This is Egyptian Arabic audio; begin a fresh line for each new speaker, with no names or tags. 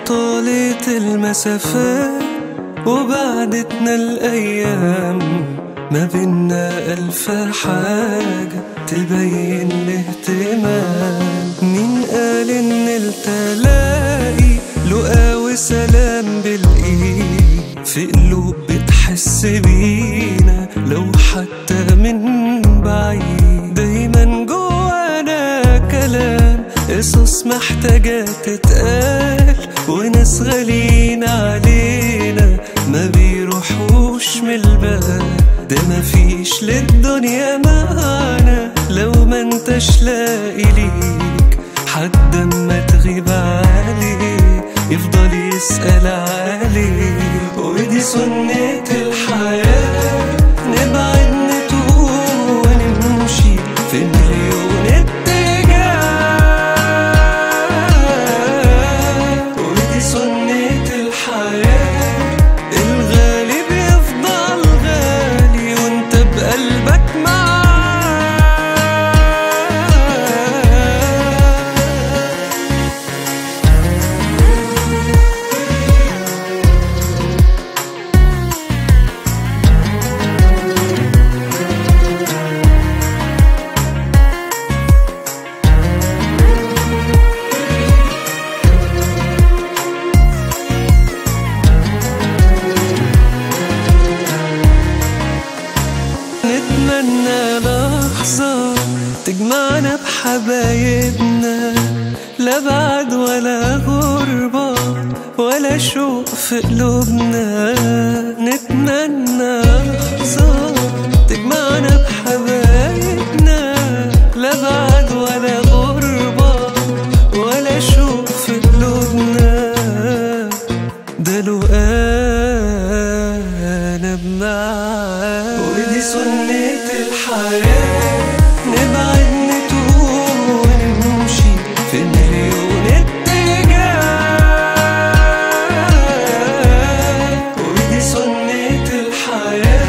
وطالت المسافات وبعدتنا الأيام ما بينا ألف حاجة تبين الاهتمام مين قال إن التلاقي لقا وسلام بالإيد في قلوب بتحس بينا لو حتى من بعيد دايما جوانا كلام قصص محتاجة تتقال وناس غاليين علينا ما بيروحوش من البال ده مفيش للدنيا معانا لو ما انتش لاقي ليك حد اما تغيب عليه يفضل يسأل عليه ودي سنة الحياة نبعد نتوه ونمشي في مليون اتجاه ودي سنة الحياة الغالي بيفضل غالي وانت بقلبك معاه نتمنى لحظة تجمعنا بحبايبنا لا بعد ولا غربة ولا شوق في قلوبنا نتمنى لحظة تجمعنا بحبايبنا لا بعد ولا غربة ولا شوق في قلوبنا ده لو انا بمعاه ودي سنة الحياة نبعد نتوه ونمشي في مليون اتجاه ودي سنة الحياة